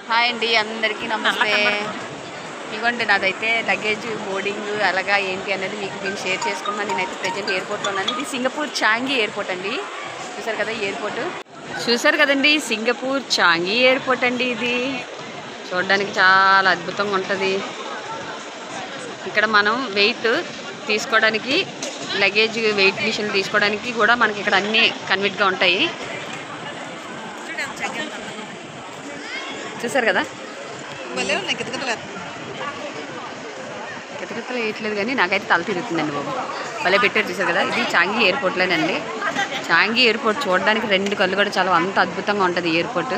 hi అండి అందరికీ నమస్తే ఇదిగోండి నాదైతే లగేజ్ బోర్డింగ్ అలాగా ఏంటి అనేది మీకు నేను షేర్ చేసుకున్నాను నేనైతే ప్రజెంట్ ఎయిర్పోర్ట్లో ఉన్నాను ఇది సింగపూర్ చాంగి ఎయిర్పోర్ట్ అండి చూసారు కదా ఎయిర్పోర్ట్ చూసారు కదండి సింగపూర్ చాంగి ఎయిర్పోర్ట్ అండి ఇది చూడడానికి చాలా అద్భుతంగా ఉంటుంది ఇక్కడ మనం వెయిట్ తీసుకోవడానికి లగేజ్ వెయిట్ మిషన్ తీసుకోవడానికి కూడా మనకి ఇక్కడ అన్నీ కన్వీట్గా ఉంటాయి చూసారు కదా కితకితలు వేయట్లేదు కానీ నాకైతే తల తిరుగుతుందండి బాబు భలే పెట్టారు చూసారు కదా ఇది చాంగి ఎయిర్పోర్ట్లోనండి చాంగి ఎయిర్పోర్ట్ చూడడానికి రెండు కళ్ళు కూడా చాలా అంత అద్భుతంగా ఉంటుంది ఈ ఎయిర్పోర్ట్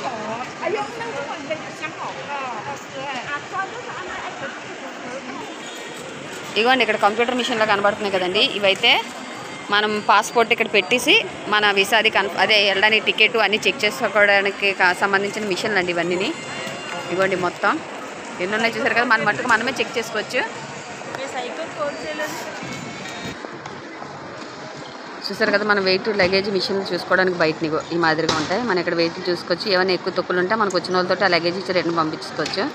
ఇగోండి ఇక్కడ కంప్యూటర్ మిషన్లో కనబడుతున్నాయి కదండి ఇవైతే మనం పాస్పోర్ట్ ఇక్కడ పెట్టేసి మన వీసాది కన్ అదే వెళ్ళడానికి టికెట్ అన్నీ చెక్ చేసుకోవడానికి కా- సంబంధించిన మిషన్లు అండి ఇవన్నీ ఇగోండి మొత్తం ఎన్ని ఉన్నాయి చూసారు కదా మన మట్టుకు మనమే చెక్ చేసుకోవచ్చు చూసారు కదా మన వెయిట్ లగేజ్ మిషన్లు చూసుకోవడానికి బయట నీగో ఈ మాదిరిగా ఉంటాయి మనం ఇక్కడ వెయిట్ చూసుకోవచ్చు ఏమైనా ఎక్కువ తొక్కులు ఉంటే మనకు వచ్చిన వాళ్ళతో ఆ లగేజ్ ఇచ్చి రెండు పంపించుకోవచ్చు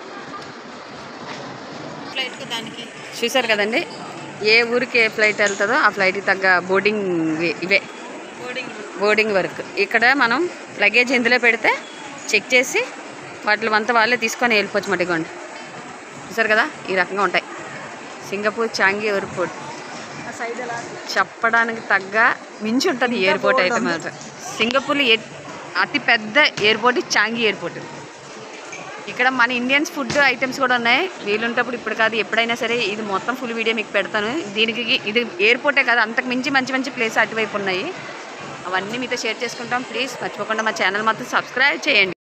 దానికి చూసారు కదండి ఏ ఊరికి ఏ ఫ్లైట్ వెళ్తుందో ఆ ఫ్లైట్కి తగ్గ బోర్డింగ్ ఇవి- ఇవే బోర్డింగ్ బోర్డింగ్ వర్క్ ఇక్కడ మనం లగేజ్ ఇందులో పెడితే చెక్ చేసి వాటిలో అంతా వాళ్ళే తీసుకొని వెళ్ళిపోవచ్చు మట్టిగోండి చూసారు కదా ఈ రకంగా ఉంటాయి సింగపూర్ చాంగి ఎయిర్పోర్ట్ ఆ సైడ్ ఎలా చెప్పడానికి తగ్గ మించి ఉంటుంది ఈ ఎయిర్పోర్ట్ అయితే మాత్రం సింగపూర్లో ఏ అతి పెద్ద ఎయిర్పోర్ట్ ఈ చాంగి ఎయిర్పోర్ట్ ఇక్కడ మన ఇండియన్స్ ఫుడ్ ఐటమ్స్ కూడా ఉన్నాయి వీలుంటప్పుడు ఇప్పుడు కాదు ఎప్పుడైనా సరే ఇది మొత్తం ఫుల్ వీడియో మీకు పెడతాను దీనికి ఇది ఎయిర్పోర్టే కాదు అంతకు మించి మంచి మంచి ప్లేస్ అటువైపు ఉన్నాయి అవన్నీ మీతో షేర్ చేసుకుంటాం ప్లీజ్ మర్చిపోకుండా మా ఛానల్ మాత్రం సబ్స్క్రైబ్ చేయండి